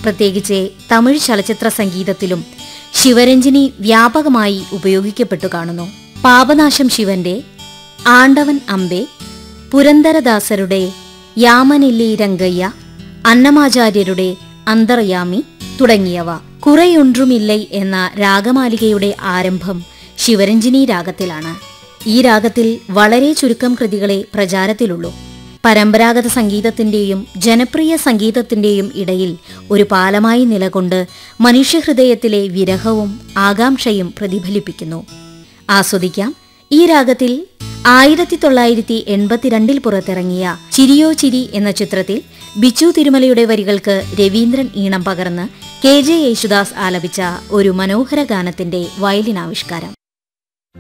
പ്രത്യേകിച്ച് തമിഴ് ചലച്ചിത്ര സംഗീതത്തിലും ശിവരഞ്ജിനി വ്യാപകമായി ഉപയോഗിക്കപ്പെട്ടു കാണുന്നു പാപനാശം ശിവന്റെ ആണ്ടവൻ അമ്പെ പുരന്ദരദാസരുടെ യാമനില്ലി രംഗയ്യ അന്നമാചാര്യരുടെ അന്തർയാമി തുടങ്ങിയവ കുറെയൊன்றுമില്ലൈ എന്ന രാഗമാലികയുടെ ആരംഭം ശിവരഞ്ജിനി രാഗത്തിലാണ് ഈ രാഗത്തിൽ വളരെ ചുരുക്കം കൃതികളെ പ്രചാരത്തിലുള്ളൂ പരമ്പരാഗത സംഗീതത്തിന്റെയും ജനപ്രിയ സംഗീതത്തിന്റെയും ഇടയിൽ ഒരു പാലമായി നിലകൊണ്ട് മനുഷ്യഹൃദയത്തിലെ വിരഹവും ആകാംക്ഷയും പ്രതിഫലിപ്പിക്കുന്നു ആസ്വദിക്കാം ഈ രാഗത്തിൽ ആയിരത്തി തൊള്ളായിരത്തി എൺപത്തിരണ്ടിൽ പുറത്തിറങ്ങിയ ചിരിയോ ചിരി എന്ന ചിത്രത്തിൽ ബിച്ചു തിരുമലയുടെ വരികൾക്ക് രവീന്ദ്രൻ ഈണം പകർന്ന് കെ ജെ യേശുദാസ് ആലപിച്ച ഒരു മനോഹര ഗാനത്തിന്റെ വയലിൻ ആവിഷ്കാരം